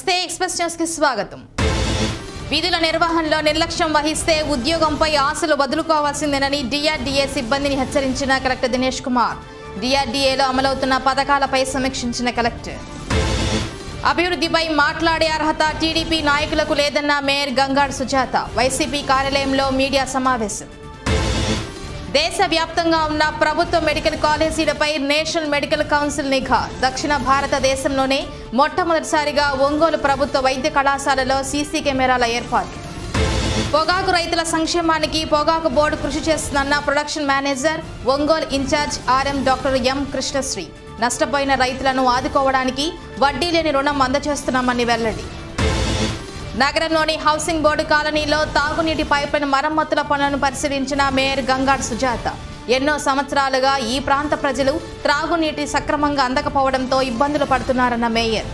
నమస్తే express news కి స్వాగతం విధుల నిర్వహణలో నిర్లక్ష్యం వహిస్తే ఉద్యోగంపై ఆశలు వదులుకోవాల్సిందేనని డిఆర్డీఏ సిబ్బందిని హెచ్చరించిన కలెక్టర్ దినేష్ కుమార్ డిఆర్డీఏలో అమలవుతున్న పథకాలపై సమీక్షించిన కలెక్టర్ అభివృద్ధిపై మాట్లాడే అర్హత టీడీపీ నాయకులకు లేదన్న మేయర్ గంగాడ్ సుజాత వైసీపీ కార్యాలయంలో మీడియా సమావేశం దేశవ్యాప్తంగా ఉన్న ప్రభుత్వ మెడికల్ కాలేజీలపై నేషనల్ మెడికల్ కౌన్సిల్ నిఘా దక్షిణ భారతదేశంలోనే మొట్టమొదటిసారిగా ఒంగోలు ప్రభుత్వ వైద్య కళాశాలలో సీసీ కెమెరాల ఏర్పాటు పొగాకు రైతుల సంక్షేమానికి పొగాకు బోర్డు కృషి చేస్తుందన్న production manager Ongole in charge RM doctor M Krishnasri నష్టపోయిన రైతులను ఆదుకోవడానికి వడ్డీ లేని రుణం అందజేస్తున్నామని వెల్లడి నగరంలోని హౌసింగ్ బోర్డు కాలనీలో తాగునీటి పైపులైన మరమ్మతుల పనులను పరిశీలించిన మేయర్ గంగాడ్ సుజాత ఎన్నో సంవత్సరాలుగా ఈ ప్రాంత ప్రజలు త్రాగునీటి సక్రమంగా అందకపోవడంతో ఇబ్బందులు పడుతున్నారన్న మేయర్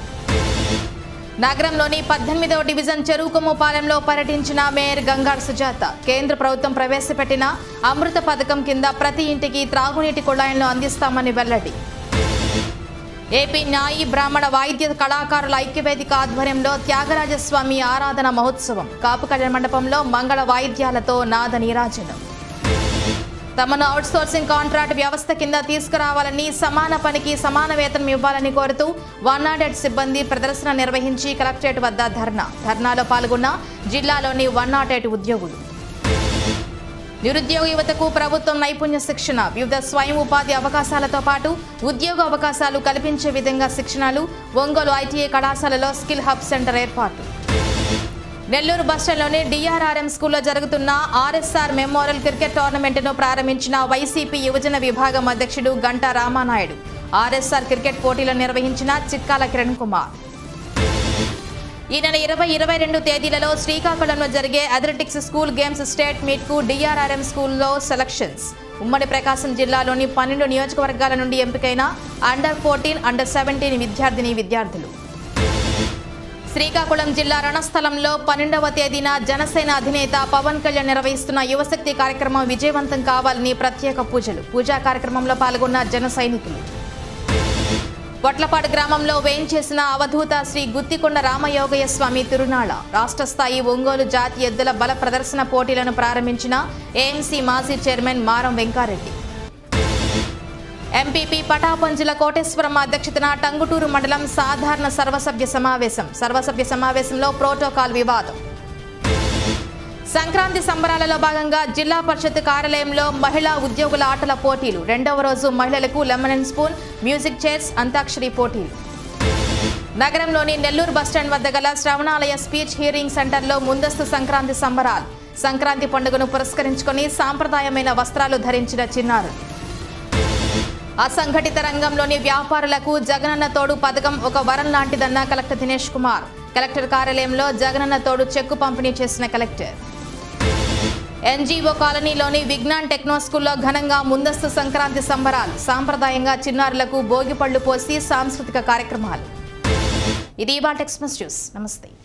నగరంలోని పద్దెనిమిదవ డివిజన్ చెరువుకొమ్మపాలెంలో పర్యటించిన మేయర్ గంగాడ్ సుజాత కేంద్ర ప్రభుత్వం ప్రవేశపెట్టిన అమృత పథకం కింద ప్రతి ఇంటికి త్రాగునీటి కుళాయిలను అందిస్తామని వెల్లడి ఏపీ న్యాయి బ్రాహ్మణ వాయిద్య కళాకారుల ఐక్యవేదిక ఆధ్వర్యంలో త్యాగరాజస్వామి ఆరాధన మహోత్సవం కాపు కళ్యాణ మండపంలో మంగళ వాయిద్యాలతో నాద నీరాజనం తమను అవుట్సోర్సింగ్ కాంట్రాక్ట్ వ్యవస్థ కింద తీసుకురావాలని సమాన పనికి సమాన వేతనం ఇవ్వాలని కోరుతూ వన్ నాట్ సిబ్బంది ప్రదర్శన నిర్వహించి కలెక్టరేట్ వద్ద ధర్నా ధర్నాలో పాల్గొన్న జిల్లాలోని వన్ నాట్ ఎయిట్ ఉద్యోగులు నిరుద్యోగ యువతకు ప్రభుత్వం నైపుణ్య శిక్షణ వివిధ స్వయం ఉపాధి అవకాశాలతో పాటు ఉద్యోగ అవకాశాలు కల్పించే విధంగా శిక్షణలు ఒంగోలు ఐటీఐ కళాశాలలో స్కిల్ హబ్ సెంటర్ ఏర్పాటు నెల్లూరు బస్టాండ్లోని డిఆర్ఆర్ఎం స్కూల్లో జరుగుతున్న ఆర్ఎస్ఆర్ మెమోరియల్ క్రికెట్ టోర్నమెంట్ను ప్రారంభించిన వైసీపీ యువజన విభాగం అధ్యక్షుడు గంటా రామానాయుడు ఆర్ఎస్ఆర్ క్రికెట్ పోటీలను నిర్వహించిన చిక్కాల కిరణ్ కుమార్ ఈ నెల ఇరవై ఇరవై రెండు తేదీలలో శ్రీకాకుళంలో జరిగే athletics school games state meet కు డిఆర్ఆర్ఎం స్కూల్లో సెలక్షన్స్ ఉమ్మడి ప్రకాశం జిల్లాలోని పన్నెండు నియోజకవర్గాల నుండి ఎంపికైన అండర్ ఫోర్టీన్ అండర్ సెవెంటీన్ విద్యార్థిని విద్యార్థులు శ్రీకాకుళం జిల్లా రణస్థలంలో పన్నెండవ తేదీన జనసేన అధినేత పవన్ కళ్యాణ్ నిర్వహిస్తున్న యువశక్తి కార్యక్రమం విజయవంతం కావాలని ప్రత్యేక పూజలు పూజా కార్యక్రమంలో పాల్గొన్న జన సైనికులు పొట్లపాడు గ్రామంలో వేయించేసిన అవధూత శ్రీ గుత్తికొండ రామయోగయ్య స్వామి తిరునాళ రాష్ట్ర స్థాయి ఒంగోలు జాతి ఎద్దుల బల ప్రదర్శన పోటీలను ప్రారంభించిన ఏఎంసీ మాజీ చైర్మన్ మారం వెంకారెడ్డి ఎంపీపీ పటాపంజుల కోటేశ్వరం అధ్యక్షతన టంగుటూరు మండలం సాధారణ సర్వసభ్య సమావేశం సర్వసభ్య సమావేశంలో ప్రోటోకాల్ వివాదం సంక్రాంతి సంబరాలలో భాగంగా జిల్లా పరిషత్ కార్యాలయంలో మహిళా ఉద్యోగుల ఆటల పోటీలు రెండవ రోజు మహిళలకు lemon and spoon music chairs Antakshari పోటీలు నగరంలోని నెల్లూరు బస్టాండ్ వద్ద గల శ్రవణాలయ స్పీచ్ హియరింగ్ సెంటర్లో ముందస్తు సంక్రాంతి సంబరాలు సంక్రాంతి పండుగను పురస్కరించుకొని సాంప్రదాయమైన వస్త్రాలు ధరించిన చిన్నారు అసంఘటిత రంగంలోని వ్యాపారులకు జగనన్న తోడు పథకం ఒక వరం లాంటిదన్న కలెక్టర్ దినేష్ కుమార్ కలెక్టర్ కార్యాలయంలో జగనన్న తోడు చెక్కు పంపిణీ చేసిన కలెక్టర్ ఎన్జీఓ కాలనీలోని విజ్ఞాన్ టెక్నో స్కూల్లో ఘనంగా ముందస్తు సంక్రాంతి సంబరాలు సాంప్రదాయంగా చిన్నారులకు భోగిపళ్లు పోసి సాంస్కృతిక కార్యక్రమాలు ఇది ఇవాళ ఎక్స్ప్రెస్ న్యూస్ నమస్తే